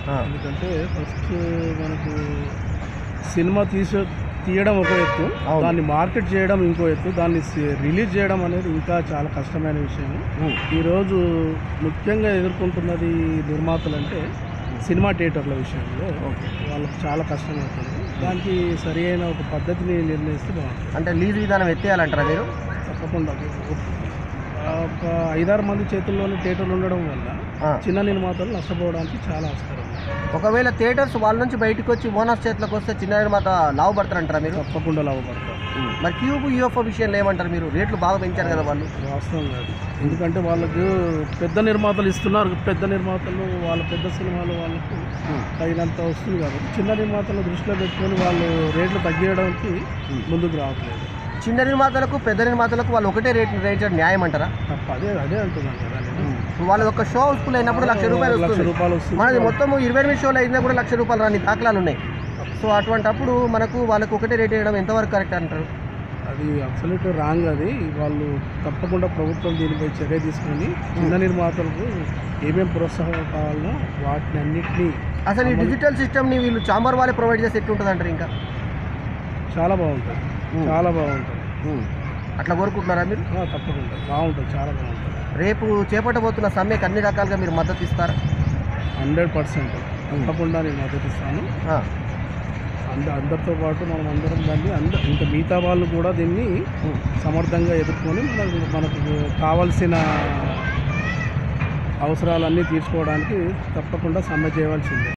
ఆ. ఎందుకంటే ఫస్ట్ మనకు సినిమా తీసే తీయడం ఒక ఎత్తు అవును. దాన్ని మార్కెట్ చేయడం ఇంకో ఎత్తు దాన్ని సి- రిలీజ్ చేయడం అనేది ఇంకా చాలా కష్టమైన విషయం ఉమ్. ఈరోజు ముఖ్యంగా ఎదుర్కొంటున్నది నిర్మాతలు అంటే సినిమా థియేటర్ల విషయంలో వాళ్ళకి చాలా కష్టమవుతుంది దానికి సరి అయిన ఒక పద్ధతిని నిర్ణయిస్తే బాగుంటుంది అంటే లీజ్ విధానం ఎత్తేయాలంటారా మీరు తప్పకుండా ఒక ఐదారు మంది చేతుల్లోనే థియేటర్లు ఉండడం వల్ల ఆ. చిన్న నిర్మాతలు నష్టపోవడానికి చాలా ఆస్కారం ఉంది. ఒకవేళ థియేటర్స్ వాళ్ళ నుంచి బయటకు వచ్చి ఓనర్స్ చేతిలోకి వస్తే చిన్న నిర్మాత లాభపడతారంటారా మీరు తప్పకుండా లాభపడతారు మరి క్యూబ్ యూఎఫ్ఓ విషయంలో ఏమంటారు మీరు రేట్లు బాగా పెంచారు కదా వాళ్ళు వాస్తవం కాదు ఎందుకంటే వాళ్ళకు పెద్ద నిర్మాతలు ఇస్తున్నారు పెద్ద నిర్మాతలు వాళ్ళ పెద్ద సినిమాలు వాళ్ళకు తగినంత వస్తుంది కాబట్టి చిన్న నిర్మాతలు దృష్టిలో పెట్టుకొని వాళ్ళు రేట్లు తగ్గించడానికి ముందుకు రావట్లేదు చిన్న నిర్మాతలకు పెద్ద నిర్మాతలకు వాళ్ళు ఒకటే రేట్ రేట్ న్యాయం అంటారా తప్ప అదే అదే అంటున్నాను కదా నేను. వాళ్ళ ఒక షో హౌస్ఫుల్ అయినప్పుడు లక్ష రూపాయలు లక్ష వస్తుంది రూపాయలు వస్తుంది మనది మొత్తం ఇరవై ఎనిమిది షోలు అయినా కూడా లక్ష రూపాయలు రాని దాఖలాలు ఉన్నాయి సో అటువంటప్పుడు మనకు వాళ్ళకు ఒకటే రేట్ వేయడం ఎంతవరకు కరెక్ట్ అంటారు అది అబ్సల్యూట్ రాంగ్ అది వాళ్ళు తప్పకుండా ప్రభుత్వం దీనిపై చర్య తీసుకొని చిన్న నిర్మాతలకు ఏమేమి ప్రోత్సాహం కావాలో వాటిని అన్నిటినీ అసలు ఈ డిజిటల్ సిస్టమ్ని వీళ్ళు చాంబర్ వాళ్ళే ప్రొవైడ్ చేసి ఎట్లుంటుంది అంటారు ఇంకా చాలా బాగుంటుంది ఉమ్. చాలా బాగుంటుంది అట్లా కోరుకుంటున్నారా మీరు ఆ, తప్పకుండా బాగుంటుంది చాలా బాగుంటుంది రేపు చేపట్టబోతున్న సమ్మెకి అన్ని రకాలుగా మీరు మద్దతు ఇస్తారా హండ్రెడ్ పర్సెంట్ తప్పకుండా నేను మద్దతు ఇస్తాను ఆ, అంద అందరితో పాటు మనం అందరం దాన్ని అంద ఇంకా మిగతా వాళ్ళు కూడా దీన్ని ఉమ్. సమర్థంగా ఎదుర్కొని మనకు మనకు కావలసిన అవసరాలన్నీ తీర్చుకోవడానికి తప్పకుండా సమ్మె చేయవలసిందే